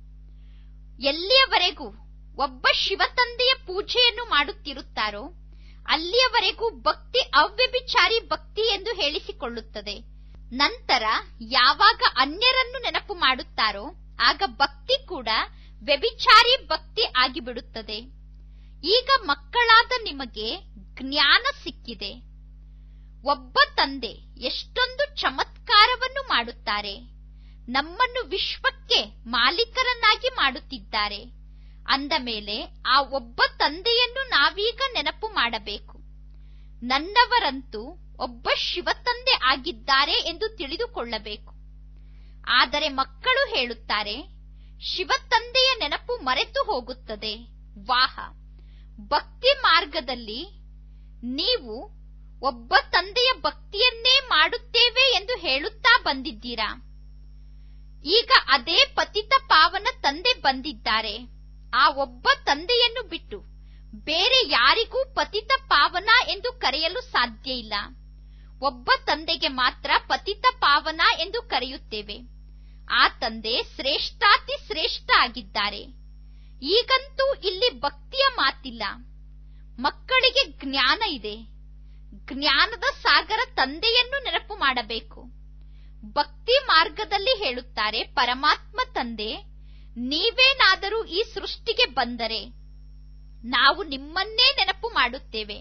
ಎಲ್ಲಿಯವರೆಗೂ ಒಬ್ಬ ಶಿವತಂದೆಯ ಪೂಜೆಯನ್ನು ಮಾಡುತ್ತಿರುತ್ತಾರೋ ಅಲ್ಲಿಯವರೆಗೂ ಭಕ್ತಿ ಅವ್ಯಭಿಚಾರಿ ಭಕ್ತಿ ಎಂದು ಹೇಳಿಸಿಕೊಳ್ಳುತ್ತದೆ ನಂತರ ಯಾವಾಗ ಅನ್ಯರನ್ನು ನೆನಪು ಮಾಡುತ್ತಾರೋ ಆಗ ಭಕ್ತಿ ಕೂಡ ವ್ಯಭಿಚಾರಿ ಭಕ್ತಿ ಆಗಿಬಿಡುತ್ತದೆ ಈಗ ಮಕ್ಕಳಾದ ನಿಮಗೆ ಜ್ಞಾನ ಸಿಕ್ಕಿದೆ ಒಬ್ಬ ತಂದೆ ಎಷ್ಟೊಂದು ಚಮತ್ಕಾರವನ್ನು ಮಾಡುತ್ತಾರೆ ನಮ್ಮನ್ನು ವಿಶ್ವಕ್ಕೆ ಮಾಲೀಕರನ್ನಾಗಿ ಮಾಡುತ್ತಿದ್ದಾರೆ ಅಂದ ಮೇಲೆ ಆ ಒಬ್ಬ ತಂದೆಯನ್ನು ನಾವೀಗ ನೆನಪು ಮಾಡಬೇಕು ನನ್ನವರಂತೂ ಒಬ್ಬ ಶಿವತಂದೆ ಆಗಿದ್ದಾರೆ ಎಂದು ತಿಳಿದುಕೊಳ್ಳಬೇಕು ಆದರೆ ಮಕ್ಕಳು ಹೇಳುತ್ತಾರೆ ಶಿವತಂದೆಯ ನೆನಪು ಮರೆತು ಹೋಗುತ್ತದೆ ವಾಹ ಭಕ್ತಿ ಮಾರ್ಗದಲ್ಲಿ ನೀವು ಒಬ್ಬ ತಂದೆಯ ಭಕ್ತಿಯನ್ನೇ ಮಾಡುತ್ತೇವೆ ಎಂದು ಹೇಳುತ್ತಾ ಬಂದಿದ್ದೀರಾ ಈಗ ಅದೇ ಪತಿತ ಪಾವನ ತಂದೆ ಬಂದಿದ್ದಾರೆ ಆ ಒಬ್ಬ ತಂದೆಯನ್ನು ಬಿಟ್ಟು ಬೇರೆ ಯಾರಿಗೂ ಪತಿತ ಪಾವನ ಎಂದು ಕರೆಯಲು ಸಾಧ್ಯ ಇಲ್ಲ ಒಬ್ಬ ತಂದೆಗೆ ಮಾತ್ರ ಪತಿತ ಪಾವನ ಎಂದು ಕರೆಯುತ್ತೇವೆ ಆ ತಂದೆ ಶ್ರೇಷ್ಠಾತಿ ಶ್ರೇಷ್ಠ ಆಗಿದ್ದಾರೆ ಈಗಂತೂ ಇಲ್ಲಿ ಭಕ್ತಿಯ ಮಾತಿಲ್ಲ ಮಕ್ಕಳಿಗೆ ಜ್ಞಾನ ಇದೆ ಜ್ಞಾನದ ಸಾಗರ ತಂದೆಯನ್ನು ನೆನಪು ಮಾಡಬೇಕು ಭಕ್ತಿ ಮಾರ್ಗದಲ್ಲಿ ಹೇಳುತ್ತಾರೆ ಪರಮಾತ್ಮ ತಂದೆ ನೀವೇನಾದರೂ ಈ ಸೃಷ್ಟಿಗೆ ಬಂದರೆ ನಾವು ನಿಮ್ಮನ್ನೇ ನೆನಪು ಮಾಡುತ್ತೇವೆ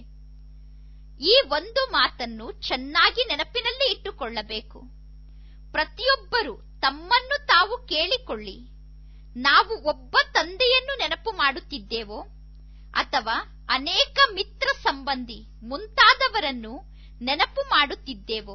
ಈ ಒಂದು ಮಾತನ್ನು ಚೆನ್ನಾಗಿ ನೆನಪಿನಲ್ಲಿ ಇಟ್ಟುಕೊಳ್ಳಬೇಕು ಪ್ರತಿಯೊಬ್ಬರು ತಮ್ಮನ್ನು ತಾವು ಕೇಳಿಕೊಳ್ಳಿ ನಾವು ಒಬ್ಬ ತಂದೆಯನ್ನು ನೆನಪು ಮಾಡುತ್ತಿದ್ದೇವೋ ಅಥವಾ ಅನೇಕ ಮಿತ್ರ ಸಂಬಂಧಿ ಮುಂತಾದವರನ್ನು ನೆನಪು ಮಾಡುತ್ತಿದ್ದೇವೋ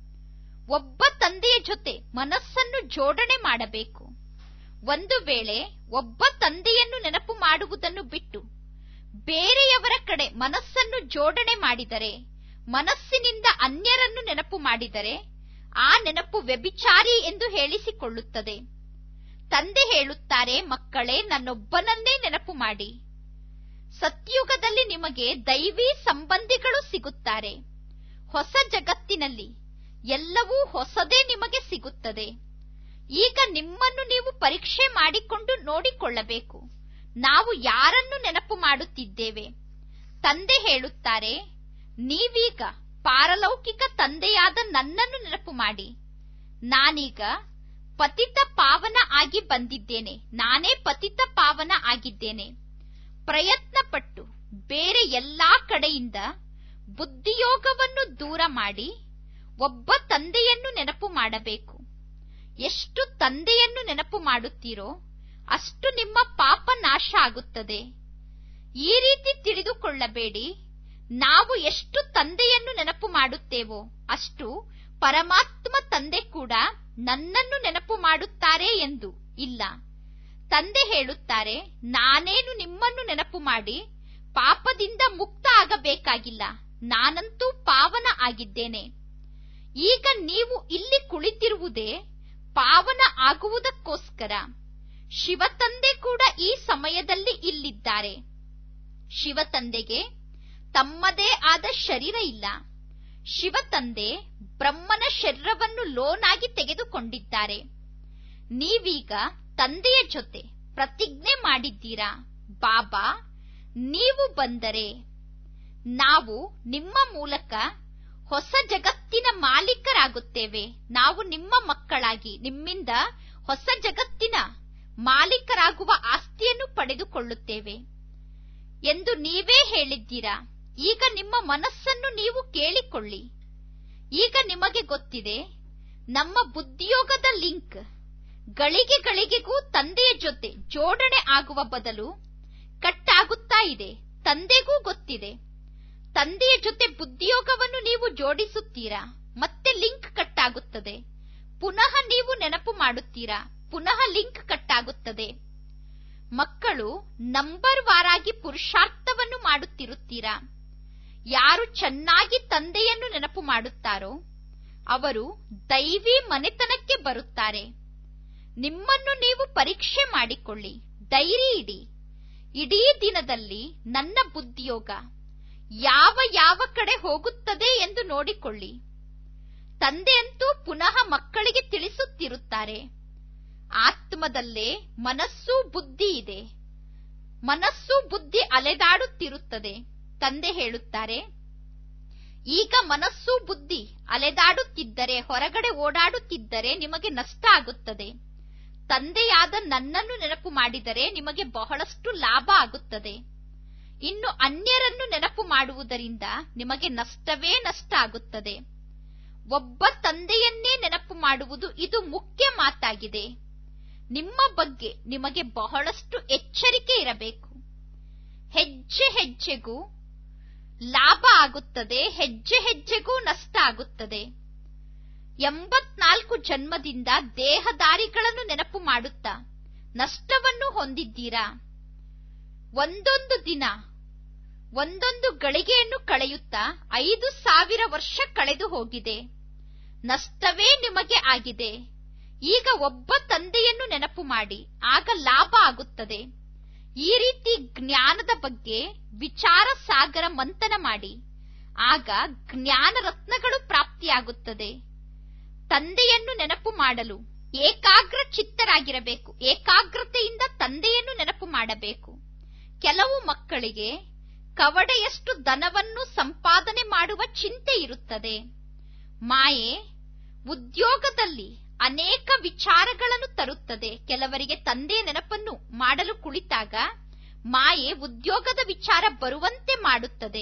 ಒಬ್ಬ ತಂದೆಯ ಜೊತೆ ಮನಸ್ಸನ್ನು ಜೋಡಣೆ ಮಾಡಬೇಕು ಒಂದು ವೇಳೆ ಒಬ್ಬ ತಂದೆಯನ್ನು ನೆನಪು ಮಾಡುವುದನ್ನು ಬಿಟ್ಟು ಬೇರೆಯವರ ಕಡೆ ಮನಸ್ಸನ್ನು ಜೋಡಣೆ ಮಾಡಿದರೆ ಮನಸ್ಸಿನಿಂದ ಅನ್ಯರನ್ನು ನೆನಪು ಮಾಡಿದರೆ ಆ ನೆನಪು ವ್ಯಭಿಚಾರಿ ಎಂದು ಹೇಳಿಸಿಕೊಳ್ಳುತ್ತದೆ ತಂದೆ ಹೇಳುತ್ತಾರೆ ಮಕ್ಕಳೇ ನನ್ನೊಬ್ಬನನ್ನೇ ನೆನಪು ಮಾಡಿ ಸತ್ಯುಗದಲ್ಲಿ ನಿಮಗೆ ದೈವಿ ಸಂಬಂಧಿಗಳು ಸಿಗುತ್ತಾರೆ ಹೊಸ ಜಗತ್ತಿನಲ್ಲಿ ಎಲ್ಲವೂ ಹೊಸದೇ ನಿಮಗೆ ಸಿಗುತ್ತದೆ ಈಗ ನಿಮ್ಮನ್ನು ನೀವು ಪರೀಕ್ಷೆ ಮಾಡಿಕೊಂಡು ನೋಡಿಕೊಳ್ಳಬೇಕು ನಾವು ಯಾರನ್ನು ನೆನಪು ಮಾಡುತ್ತಿದ್ದೇವೆ ತಂದೆ ಹೇಳುತ್ತಾರೆ ನೀವೀಗ ಪಾರಲೌಕಿಕ ತಂದೆಯಾದ ನನ್ನನ್ನು ನೆನಪು ಮಾಡಿ ನಾನೀಗ ಪತಿತ ಪಾವನ ಆಗಿ ಬಂದಿದ್ದೇನೆ ನಾನೇ ಪತಿತ ಪಾವನ ಆಗಿದ್ದೇನೆ ಪ್ರಯತ್ನ ಪಟ್ಟು ಬೇರೆ ಎಲ್ಲಾ ಕಡೆಯಿಂದ ಬುದ್ಧಿಯೋಗವನ್ನು ದೂರ ಮಾಡಿ ಒಬ್ಬ ತಂದೆಯನ್ನು ನೆನಪು ಮಾಡಬೇಕು ಎಷ್ಟು ತಂದೆಯನ್ನು ನೆನಪು ಮಾಡುತ್ತೀರೋ ಅಷ್ಟು ನಿಮ್ಮ ಪಾಪ ನಾಶ ಆಗುತ್ತದೆ ಈ ರೀತಿ ತಿಳಿದುಕೊಳ್ಳಬೇಡಿ ನಾವು ಎಷ್ಟು ತಂದೆಯನ್ನು ನೆನಪು ಮಾಡುತ್ತೇವೋ ಅಷ್ಟು ಪರಮಾತ್ಮ ತಂದೆ ಕೂಡ ನನ್ನನ್ನು ನೆನಪು ಮಾಡುತ್ತಾರೆ ಎಂದು ಇಲ್ಲ ತಂದೆ ಹೇಳುತ್ತಾರೆ ನಾನೇನು ನಿಮ್ಮನ್ನು ನೆನಪು ಮಾಡಿ ಪಾಪದಿಂದ ಮುಕ್ತ ಆಗಬೇಕಾಗಿಲ್ಲ ನಾನಂತೂ ಪಾವನ ಆಗಿದ್ದೇನೆ ಈಗ ನೀವು ಇಲ್ಲಿ ಕುಳಿತಿರುವುದೇ ಪಾವನ ಆಗುವುದಕ್ಕೋಸ್ಕರ ಶಿವತಂದೆ ಕೂಡ ಈ ಸಮಯದಲ್ಲಿ ಇಲ್ಲಿದ್ದಾರೆ ಶಿವತಂದೆಗೆ ತಮ್ಮದೇ ಆದ ಶರೀರ ಇಲ್ಲ ಶಿವತಂದೆ ಬ್ರಹ್ಮನ ಶರೀರವನ್ನು ಲೋನಾಗಿ ತೆಗೆದುಕೊಂಡಿದ್ದಾರೆ ನೀವೀಗ ತಂದೆಯ ಜೊತೆ ಪ್ರತಿಜ್ಞೆ ಮಾಡಿದ್ದೀರಾ ಬಾಬಾ ನೀವು ಬಂದರೆ ನಾವು ನಿಮ್ಮ ಮೂಲಕ ಹೊಸ ಜಗತ್ತಿನ ಮಾಲೀಕರಾಗುತ್ತೇವೆ ನಾವು ನಿಮ್ಮ ಮಕ್ಕಳಾಗಿ ನಿಮ್ಮಿಂದ ಹೊಸ ಜಗತ್ತಿನ ಮಾಲೀಕರಾಗುವ ಆಸ್ತಿಯನ್ನು ಪಡೆದುಕೊಳ್ಳುತ್ತೇವೆ ಎಂದು ನೀವೇ ಹೇಳಿದ್ದೀರಾ ಈಗ ನಿಮ್ಮ ಮನಸ್ಸನ್ನು ನೀವು ಕೇಳಿಕೊಳ್ಳಿ ಈಗ ನಿಮಗೆ ಗೊತ್ತಿದೆ ನಮ್ಮ ಬುದ್ಧಿಯೋಗದ ಲಿಂಕ್ ಗಳಿಗೆ ಗಳಿಗೆಗೂ ತಂದೆಯ ಜೊತೆ ಜೋಡಣೆ ಆಗುವ ಬದಲು ಕಟ್ ಆಗುತ್ತಾ ಇದೆ ತಂದೆಗೂ ಗೊತ್ತಿದೆ ತಂದೆಯ ಜೊತೆ ಬುದ್ಧಿಯೋಗವನ್ನು ನೀವು ಜೋಡಿಸುತ್ತೀರಾ ಮತ್ತೆ ಲಿಂಕ್ ಕಟ್ ಆಗುತ್ತದೆ ಪುನಃ ನೀವು ನೆನಪು ಮಾಡುತ್ತೀರಾ ಪುನಃ ಲಿಂಕ್ ಕಟ್ ಆಗುತ್ತದೆ ಮಕ್ಕಳು ನಂಬರ್ ವಾರಾಗಿ ಪುರುಷಾರ್ಥವನ್ನು ಮಾಡುತ್ತಿರುತ್ತೀರಾ ಯಾರು ಚೆನ್ನಾಗಿ ತಂದೆಯನ್ನು ನೆನಪು ಮಾಡುತ್ತಾರೋ ಅವರು ದೈವಿ ಮನೆತನಕ್ಕೆ ಬರುತ್ತಾರೆ ನಿಮ್ಮನ್ನು ನೀವು ಪರೀಕ್ಷೆ ಮಾಡಿಕೊಳ್ಳಿ ಡೈರಿ ಇಡಿ ಇಡೀ ದಿನದಲ್ಲಿ ನನ್ನ ಬುದ್ಧಿಯೋಗ ಯಾವ ಯಾವ ಕಡೆ ಹೋಗುತ್ತದೆ ಎಂದು ನೋಡಿಕೊಳ್ಳಿ ತಂದೆಯಂತೂ ಪುನಃ ಮಕ್ಕಳಿಗೆ ತಿಳಿಸುತ್ತಿರುತ್ತಾರೆ ಆತ್ಮದಲ್ಲೇ ಮನಸ್ಸು ಬುದ್ಧಿ ಇದೆ ಮನಸ್ಸು ಬುದ್ಧಿ ಅಲೆದಾಡುತ್ತಿರುತ್ತದೆ ತಂದೆ ಹೇಳುತ್ತಾರೆ ಈಗ ಮನಸ್ಸು ಬುದ್ಧಿ ಅಲೆದಾಡುತ್ತಿದ್ದರೆ ಹೊರಗಡೆ ಓಡಾಡುತ್ತಿದ್ದರೆ ನಿಮಗೆ ನಷ್ಟ ಆಗುತ್ತದೆ ತಂದೆಯಾದ ನನ್ನನ್ನು ನೆನಪು ಮಾಡಿದರೆ ನಿಮಗೆ ಬಹಳಷ್ಟು ಲಾಭ ಆಗುತ್ತದೆ ಇನ್ನು ಅನ್ಯರನ್ನು ನೆನಪು ಮಾಡುವುದರಿಂದ ನಿಮಗೆ ನಷ್ಟವೇ ನಷ್ಟ ಆಗುತ್ತದೆ ಒಬ್ಬ ತಂದೆಯನ್ನೇ ನೆನಪು ಮಾಡುವುದು ಇದು ಮುಖ್ಯ ಮಾತಾಗಿದೆ ನಿಮ್ಮ ಬಗ್ಗೆ ನಿಮಗೆ ಬಹಳಷ್ಟು ಎಚ್ಚರಿಕೆ ಇರಬೇಕು ಹೆಜ್ಜೆ ಹೆಜ್ಜೆಗೂ ಲಾಭ ಆಗುತ್ತದೆ ಹೆಜ್ಜೆ ಹೆಜ್ಜೆಗೂ ನಷ್ಟ ಆಗುತ್ತದೆ ಎಂಬತ್ನಾಲ್ಕು ಜನ್ಮದಿಂದ ದೇಹದಾರಿಗಳನ್ನು ನೆನಪು ಮಾಡುತ್ತಾ ನಷ್ಟವನ್ನು ಹೊಂದಿದ್ದೀರಾ ಒಂದೊಂದು ದಿನ ಒಂದೊಂದು ಗಳಿಗೆಯನ್ನು ಕಳೆಯುತ್ತಾ ಐದು ಸಾವಿರ ವರ್ಷ ಕಳೆದು ಹೋಗಿದೆ ನಷ್ಟವೇ ನಿಮಗೆ ಆಗಿದೆ ಈಗ ಒಬ್ಬ ತಂದೆಯನ್ನು ನೆನಪು ಮಾಡಿ ಆಗ ಲಾಭ ಆಗುತ್ತದೆ ಈ ರೀತಿ ಜ್ಞಾನದ ಬಗ್ಗೆ ವಿಚಾರ ಸಾಗರ ಮಂಥನ ಮಾಡಿ ಆಗ ಜ್ಞಾನ ರತ್ನಗಳು ಪ್ರಾಪ್ತಿಯಾಗುತ್ತದೆ ತಂದೆಯನ್ನು ನೆನಪು ಮಾಡಲು ಏಕಾಗ್ರ ಚಿತ್ತರಾಗಿರಬೇಕು ಏಕಾಗ್ರತೆಯಿಂದ ತಂದೆಯನ್ನು ನೆನಪು ಮಾಡಬೇಕು ಕೆಲವು ಮಕ್ಕಳಿಗೆ ಕವಡೆಯಷ್ಟು ಧನವನ್ನು ಸಂಪಾದನೆ ಮಾಡುವ ಚಿಂತೆ ಇರುತ್ತದೆ ಮಾಯೆ ಉದ್ಯೋಗದಲ್ಲಿ ಅನೇಕ ವಿಚಾರಗಳನ್ನು ತರುತ್ತದೆ ಕೆಲವರಿಗೆ ತಂದೆಯ ನೆನಪನ್ನು ಮಾಡಲು ಕುಳಿತಾಗ ಮಾಯೆ ಉದ್ಯೋಗದ ವಿಚಾರ ಬರುವಂತೆ ಮಾಡುತ್ತದೆ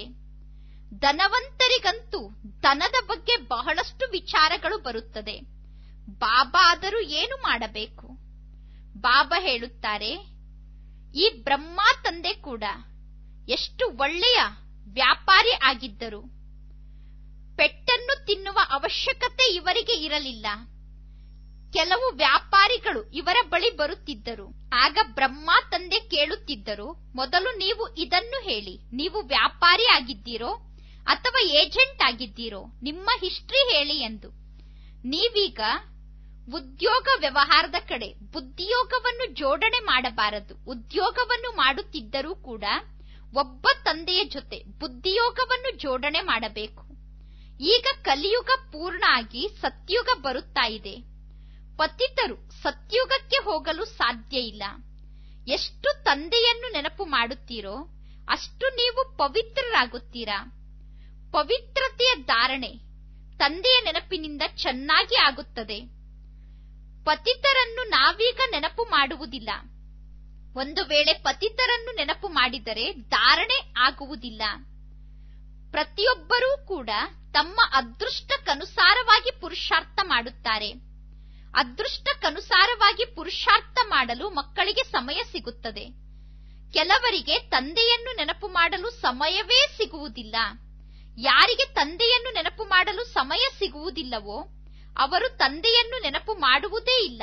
ಧನವಂತರಿಗಂತೂ ಧನದ ಬಗ್ಗೆ ಬಹಳಷ್ಟು ವಿಚಾರಗಳು ಬರುತ್ತದೆ ಬಾಬಾ ಆದರೂ ಏನು ಮಾಡಬೇಕು ಬಾಬಾ ಹೇಳುತ್ತಾರೆ ಈ ಬ್ರಹ್ಮ ತಂದೆ ಕೂಡ ಎಷ್ಟು ಒಳ್ಳೆಯ ವ್ಯಾಪಾರಿ ಆಗಿದ್ದರು ಪೆಟ್ಟನ್ನು ತಿನ್ನುವ ಅವಶ್ಯಕತೆ ಇವರಿಗೆ ಇರಲಿಲ್ಲ ಕೆಲವು ವ್ಯಾಪಾರಿಗಳು ಇವರ ಬಳಿ ಬರುತ್ತಿದ್ದರು ಆಗ ಬ್ರಹ್ಮ ತಂದೆ ಕೇಳುತ್ತಿದ್ದರು ಮೊದಲು ನೀವು ಇದನ್ನು ಹೇಳಿ ನೀವು ವ್ಯಾಪಾರಿ ಆಗಿದ್ದೀರೋ ಅಥವಾ ಏಜೆಂಟ್ ಆಗಿದ್ದೀರೋ ನಿಮ್ಮ ಹಿಸ್ಟ್ರಿ ಹೇಳಿ ಎಂದು ನೀವೀಗ ಉದ್ಯೋಗ ವ್ಯವಹಾರದ ಕಡೆ ಬುದ್ಧಿಯೋಗವನ್ನು ಜೋಡಣೆ ಮಾಡಬಾರದು ಉದ್ಯೋಗವನ್ನು ಮಾಡುತ್ತಿದ್ದರೂ ಕೂಡ ಒಬ್ಬ ತಂದೆಯ ಜೊತೆ ಬುದ್ಧಿಯೋಗವನ್ನು ಜೋಡಣೆ ಮಾಡಬೇಕು ಈಗ ಕಲಿಯುಗ ಪೂರ್ಣ ಆಗಿ ಸತ್ಯುಗ ಬರುತ್ತಾ ಇದೆ ಪತಿತರು ಸತ್ಯುಗಕ್ಕೆ ಹೋಗಲು ಸಾಧ್ಯ ಇಲ್ಲ ಎಷ್ಟು ತಂದೆಯನ್ನು ನೆನಪು ಮಾಡುತ್ತೀರೋ ಅಷ್ಟು ನೀವು ಪವಿತ್ರರಾಗುತ್ತೀರಾ ಪವಿತ್ರತೆಯ ಧಾರಣೆ ತಂದೆಯ ನೆನಪಿನಿಂದ ಚೆನ್ನಾಗಿ ಆಗುತ್ತದೆ ಪತಿತರನ್ನು ನಾವೀಗ ನೆನಪು ಮಾಡುವುದಿಲ್ಲ ಒಂದು ವೇಳೆ ಪತಿತರನ್ನು ನೆನಪು ಮಾಡಿದರೆ ಧಾರಣೆ ಆಗುವುದಿಲ್ಲ ಪ್ರತಿಯೊಬ್ಬರೂ ಕೂಡ ತಮ್ಮ ಅದೃಷ್ಟಕ್ಕನುಸಾರವಾಗಿ ಪುರುಷಾರ್ಥ ಮಾಡುತ್ತಾರೆ ಅದೃಷ್ಟಕ್ಕನುಸಾರವಾಗಿ ಪುರುಷಾರ್ಥ ಮಾಡಲು ಮಕ್ಕಳಿಗೆ ಸಮಯ ಸಿಗುತ್ತದೆ ಕೆಲವರಿಗೆ ತಂದೆಯನ್ನು ನೆನಪು ಮಾಡಲು ಸಮಯವೇ ಸಿಗುವುದಿಲ್ಲ ಯಾರಿಗೆ ತಂದೆಯನ್ನು ನೆನಪು ಮಾಡಲು ಸಮಯ ಸಿಗುವುದಿಲ್ಲವೋ ಅವರು ತಂದೆಯನ್ನು ನೆನಪು ಮಾಡುವುದೇ ಇಲ್ಲ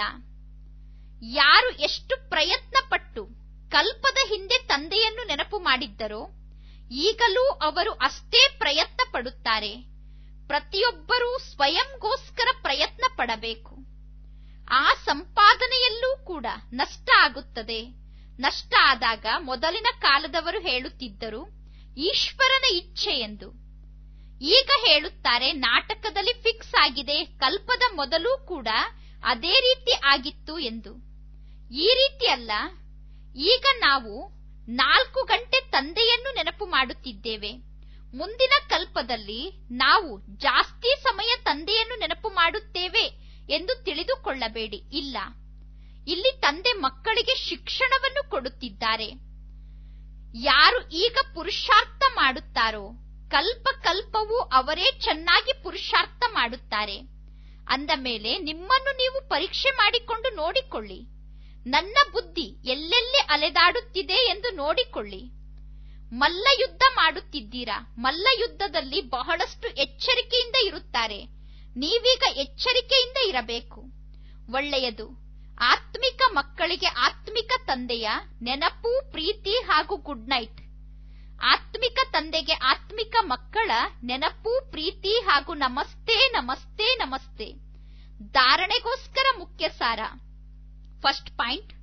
ಯಾರು ಎಷ್ಟು ಪ್ರಯತ್ನ ಪಟ್ಟು ಕಲ್ಪದ ಹಿಂದೆ ತಂದೆಯನ್ನು ನೆನಪು ಮಾಡಿದ್ದರೋ ಈಗಲೂ ಅವರು ಅಷ್ಟೇ ಪ್ರಯತ್ನ ಪಡುತ್ತಾರೆ ಪ್ರತಿಯೊಬ್ಬರೂ ಸ್ವಯಂಗೋಸ್ಕರ ಪ್ರಯತ್ನ ಪಡಬೇಕು ಆ ಸಂಪಾದನೆಯಲ್ಲೂ ಕೂಡ ನಷ್ಟ ಆಗುತ್ತದೆ ನಷ್ಟ ಆದಾಗ ಮೊದಲಿನ ಕಾಲದವರು ಹೇಳುತ್ತಿದ್ದರು ಈಶ್ವರನ ಇಚ್ಛೆ ಎಂದು ಈಗ ಹೇಳುತ್ತಾರೆ ನಾಟಕದಲ್ಲಿ ಫಿಕ್ಸ್ ಆಗಿದೆ ಕಲ್ಪದ ಮೊದಲು ಕೂಡ ಅದೇ ರೀತಿ ಆಗಿತ್ತು ಎಂದು ಈ ರೀತಿ ಅಲ್ಲ ಈಗ ನಾವು ನಾಲ್ಕು ಗಂಟೆ ತಂದೆಯನ್ನು ನೆನಪು ಮಾಡುತ್ತಿದ್ದೇವೆ ಮುಂದಿನ ಕಲ್ಪದಲ್ಲಿ ನಾವು ಜಾಸ್ತಿ ಸಮಯ ತಂದೆಯನ್ನು ನೆನಪು ಮಾಡುತ್ತೇವೆ ಎಂದು ತಿಳಿದುಕೊಳ್ಳಬೇಡಿ ಇಲ್ಲ ಇಲ್ಲಿ ತಂದೆ ಮಕ್ಕಳಿಗೆ ಶಿಕ್ಷಣವನ್ನು ಕೊಡುತ್ತಿದ್ದಾರೆ ಯಾರು ಈಗ ಪುರುಷಾರ್ಥ ಮಾಡುತ್ತಾರೋ ಕಲ್ಪ ಕಲ್ಪವೂ ಅವರೇ ಚೆನ್ನಾಗಿ ಪುರುಷಾರ್ಥ ಮಾಡುತ್ತಾರೆ ಅಂದ ಮೇಲೆ ನಿಮ್ಮನ್ನು ನೀವು ಪರೀಕ್ಷೆ ಮಾಡಿಕೊಂಡು ನೋಡಿಕೊಳ್ಳಿ ನನ್ನ ಬುದ್ಧಿ ಎಲ್ಲೆಲ್ಲಿ ಅಲೆದಾಡುತ್ತಿದೆ ಎಂದು ನೋಡಿಕೊಳ್ಳಿ ಮಲ್ಲ ಯುದ್ಧ ಮಾಡುತ್ತಿದ್ದೀರಾ ಮಲ್ಲ ಯುದ್ಧದಲ್ಲಿ ಬಹಳಷ್ಟು ಎಚ್ಚರಿಕೆಯಿಂದ ಇರುತ್ತಾರೆ ನೀವೀಗ ಎಚ್ಚರಿಕೆಯಿಂದ ಇರಬೇಕು ಒಳ್ಳೆಯದು ಆತ್ಮಿಕ ಮಕ್ಕಳಿಗೆ ಆತ್ಮಿಕ ತಂದೆಯ ನೆನಪು ಪ್ರೀತಿ ಹಾಗೂ ಗುಡ್ ನೈಟ್ ಆತ್ಮಿಕ ತಂದೆಗೆ ಆತ್ಮಿಕ ಮಕ್ಕಳ ನೆನಪು ಪ್ರೀತಿ ಹಾಗೂ ನಮಸ್ತೆ ನಮಸ್ತೆ ನಮಸ್ತೆ ಧಾರಣೆಗೋಸ್ಕರ ಮುಖ್ಯ ಸಾರ ಫಸ್ಟ್ ಪಾಯಿಂಟ್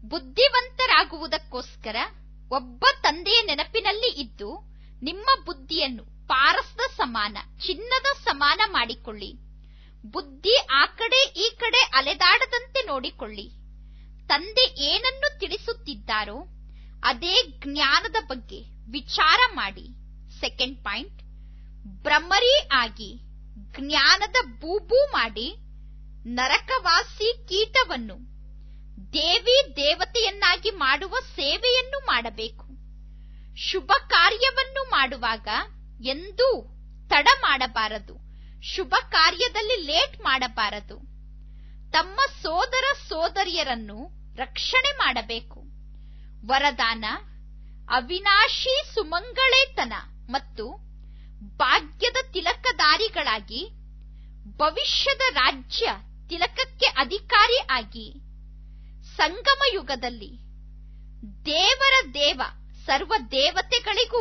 ಬುದ್ಧಿವಂತರಾಗುವುದಕ್ಕೋಸ್ಕರ ಒಬ್ಬ ತಂದೆಯ ನೆನಪಿನಲ್ಲಿ ಇದ್ದು ನಿಮ್ಮ ಬುದ್ಧಿಯನ್ನು ಪಾರಸದ ಸಮಾನ ಚಿನ್ನದ ಸಮಾನ ಮಾಡಿಕೊಳ್ಳಿ ಬುದ್ಧಿ ಆ ಕಡೆ ಈ ಕಡೆ ಅಲೆದಾಡದಂತೆ ನೋಡಿಕೊಳ್ಳಿ ತಂದೆ ಏನನ್ನು ತಿಳಿಸುತ್ತಿದ್ದಾರೋ ಅದೇ ಜ್ಞಾನದ ಬಗ್ಗೆ ವಿಚಾರ ಮಾಡಿ ಸೆಕೆಂಡ್ ಪಾಯಿಂಟ್ ಭ್ರಮರಿ ಆಗಿ ಜ್ಞಾನದ ಬೂಬೂ ಮಾಡಿ ನರಕವಾಸಿ ಕೀಟವನ್ನು ದೇವಿ ದೇವತೆಯನ್ನಾಗಿ ಮಾಡುವ ಸೇವೆಯನ್ನು ಮಾಡಬೇಕು ಶುಭ ಕಾರ್ಯವನ್ನು ಮಾಡುವಾಗ ಎಂದೂ ತಡ ಮಾಡಬಾರದು ಶುಭ ಕಾರ್ಯದಲ್ಲಿ ಲೇಟ್ ಮಾಡಬಾರದು ತಮ್ಮ ಸೋದರ ಸೋದರಿಯರನ್ನು ರಕ್ಷಣೆ ಮಾಡಬೇಕು ವರದಾನ ಅವಿನಾಶಿ ಸುಮಂಗಳೇತನ ಮತ್ತು ಭಾಗ್ಯದ ತಿಲಕದಾರಿಗಳಾಗಿ ಭವಿಷ್ಯದ ರಾಜ್ಯ ತಿಲಕಕ್ಕೆ ಅಧಿಕಾರಿ ಆಗಿ ಸಂಗಮ ಯುಗದಲ್ಲಿ ದೇವರ ದೇವ ಸರ್ವ ದೇವತೆಗಳಿಗೂ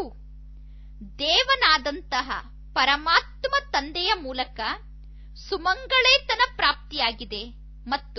ದೇವನಾದಂತಹ ಪರಮಾತ್ಮ ತಂದೆಯ ಮೂಲಕ ಸುಮಂಗಳೇತನ ಪ್ರಾಪ್ತಿಯಾಗಿದೆ ಮತ್ತು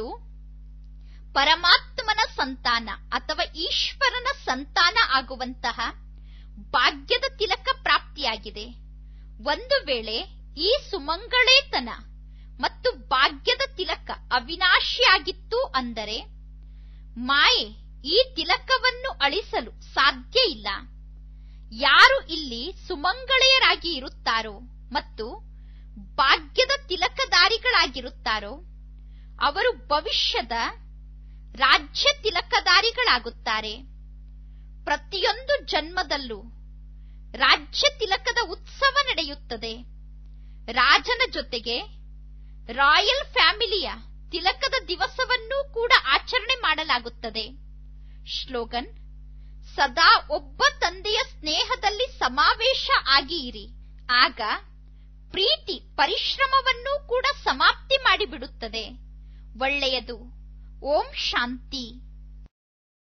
ಪರಮಾತ್ಮನ ಸಂತಾನ ಅಥವಾ ಈಶ್ವರನ ಸಂತಾನ ಆಗುವಂತಹ ಭಾಗ್ಯದ ತಿಲಕ ಪ್ರಾಪ್ತಿಯಾಗಿದೆ ಒಂದು ವೇಳೆ ಈ ಸುಮಂಗಳೇತನ ಮತ್ತು ಭಾಗ್ಯದ ತಿಲಕ ಅವಿನಾಶಿಯಾಗಿತ್ತು ಅಂದರೆ ಮಾಯೆ ಈ ತಿಲಕವನ್ನು ಅಳಿಸಲು ಸಾಧ್ಯ ಇಲ್ಲ ಯಾರು ಇಲ್ಲಿ ಸುಮಂಗಳೆಯರಾಗಿ ಇರುತ್ತಾರೋ ಮತ್ತು ಭಾಗ್ಯದ ತಿಲಕದಾರಿಗಳಾಗಿರುತ್ತಾರೋ ಅವರು ಭವಿಷ್ಯದ ರಾಜ್ಯ ತಿಲಕದಾರಿಗಳಾಗುತ್ತಾರೆ ಪ್ರತಿಯೊಂದು ಜನ್ಮದಲ್ಲೂ ರಾಜ್ಯ ತಿಲಕದ ಉತ್ಸವ ನಡೆಯುತ್ತದೆ ರಾಜನ ಜೊತೆಗೆ ರಾಯಲ್ ಫ್ಯಾಮಿಲಿಯ ತಿಲಕದ ದಿವಸವನ್ನೂ ಕೂಡ ಆಚರಣೆ ಮಾಡಲಾಗುತ್ತದೆ ಶ್ಲೋಗನ್ ಸದಾ ಒಬ್ಬ ತಂದೆಯ ಸ್ನೇಹದಲ್ಲಿ ಸಮಾವೇಶ ಆಗಿ ಇರಿ ಆಗ ಪ್ರೀತಿ ಪರಿಶ್ರಮವನ್ನೂ ಕೂಡ ಸಮಾಪ್ತಿ ಮಾಡಿಬಿಡುತ್ತದೆ ಒಳ್ಳೆಯದು ಓಂ ಶಾಂತಿ